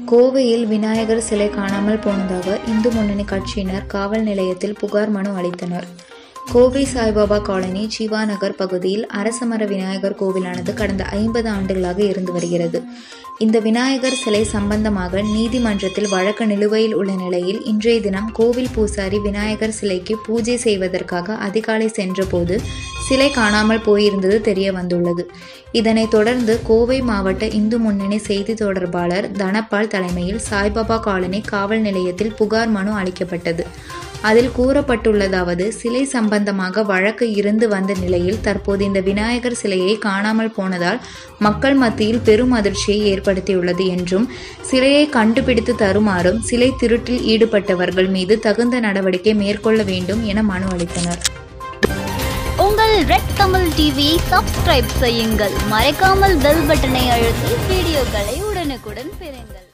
கோவையில் விநாயகர் சிலை காணாமல் போனதாக இந்து முன்னணி கட்சியினர் காவல் நிலையத்தில் புகார் மனு அளித்தனர் கோவை சாய்பாபா காலனி ஜீவா நகர் பகுதியில் அரசமர விநாயகர் கோவிலானது கடந்த ஐம்பது ஆண்டுகளாக இருந்து வருகிறது இந்த விநாயகர் சிலை சம்பந்தமாக நீதிமன்றத்தில் வழக்கு நிலுவையில் உள்ள நிலையில் இன்றைய தினம் கோவில் பூசாரி விநாயகர் சிலைக்கு பூஜை செய்வதற்காக அதிகாலை சென்றபோது சிலை காணாமல் போயிருந்தது தெரிய வந்துள்ளது இதனைத் தொடர்ந்து கோவை மாவட்ட இந்து முன்னணி செய்தி தொடர்பாளர் தனபால் தலைமையில் சாய்பாபா காலனி காவல் நிலையத்தில் புகார் மனு அளிக்கப்பட்டது அதில் கூறப்பட்டுள்ளதாவது சிலை சம்பந்தமாக வழக்கு இருந்து வந்த நிலையில் தற்போது இந்த விநாயகர் சிலையை காணாமல் போனதால் மக்கள் மத்தியில் பெரும் அதிர்ச்சியை ஏற்படுத்தியுள்ளது என்றும் சிலையை கண்டுபிடித்து தருமாறும் சிலை திருட்டில் ஈடுபட்டவர்கள் மீது தகுந்த நடவடிக்கை மேற்கொள்ள வேண்டும் என மனு அளித்தனர் உங்கள் ரெட் தமிழ் டிவியை சப்ஸ்கிரைப் செய்யுங்கள் மறக்காமல் பெல் பட்டனை அழுத்தி வீடியோக்களை உடனுக்குடன் பெறுங்கள்